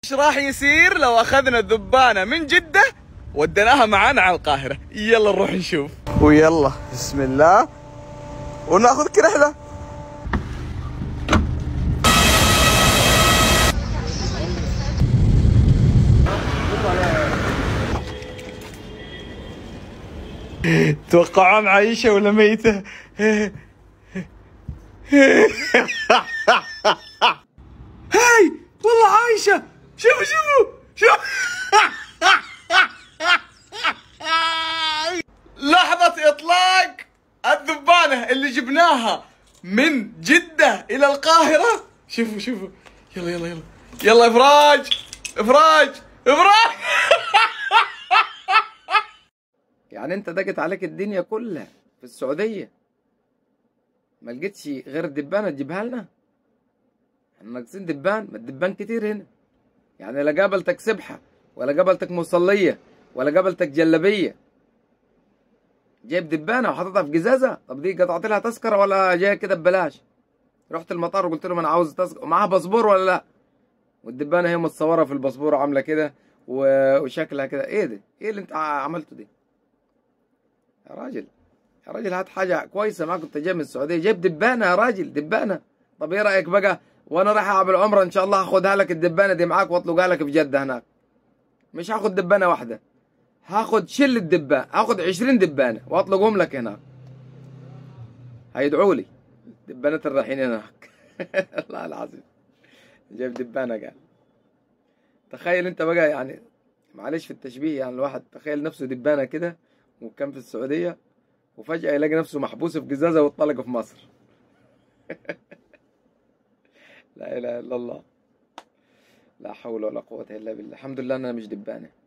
ايش راح يصير لو اخذنا الذبانه من جده وديناها معانا على القاهره يلا نروح نشوف ويلا بسم الله وناخذك رحله توقعون عايشه ولا ميته هاي والله عايشة شوفوا شوفوا شوف لحظة إطلاق الذبانة اللي جبناها من جدة إلى القاهرة شوفوا شوفوا يلا يلا يلا يلا إفراج إفراج إفراج يعني انت ضاقت عليك الدنيا كلها في السعودية ما لقيتش غير الدبانة تجيبها لنا احنا ناقصين دبان ما الدبان كتير هنا يعني لا قابلتك سبحة ولا قابلتك مصلية ولا قابلتك جلبية جايب دبانة وحاططها في جزازة طب دي قطعت لها تذكرة ولا جاية كده ببلاش رحت المطار وقلت لهم انا عاوز تذكرة ومعاها باسبور ولا لا والدبانة هي متصورة في الباسبور عاملة كده و- وشكلها كده ايه ده ايه اللي انت عملته ده يا راجل يا راجل هات حاجة كويسة ما كنت جاي من السعودية جايب دبانة يا راجل دبانة طب ايه رأيك بقى وانا رايح اعمل عمرة ان شاء الله هاخدها لك الدبانة دي معاك واطلقها لك في جدة هناك مش هاخد دبانة واحدة هاخد شلة دبان هاخد عشرين دبانة واطلقهم لك هناك هيدعوا لي دبانات الرايحين هناك الله العظيم جايب دبانة قال تخيل انت بقى يعني معلش في التشبيه يعني الواحد تخيل نفسه دبانة كده وكان في السعودية وفجأة يلاقي نفسه محبوس في جزازة واتطلق في مصر لا إله إلا الله لا حول ولا قوة إلا بالله الحمد لله أنا مش دبانة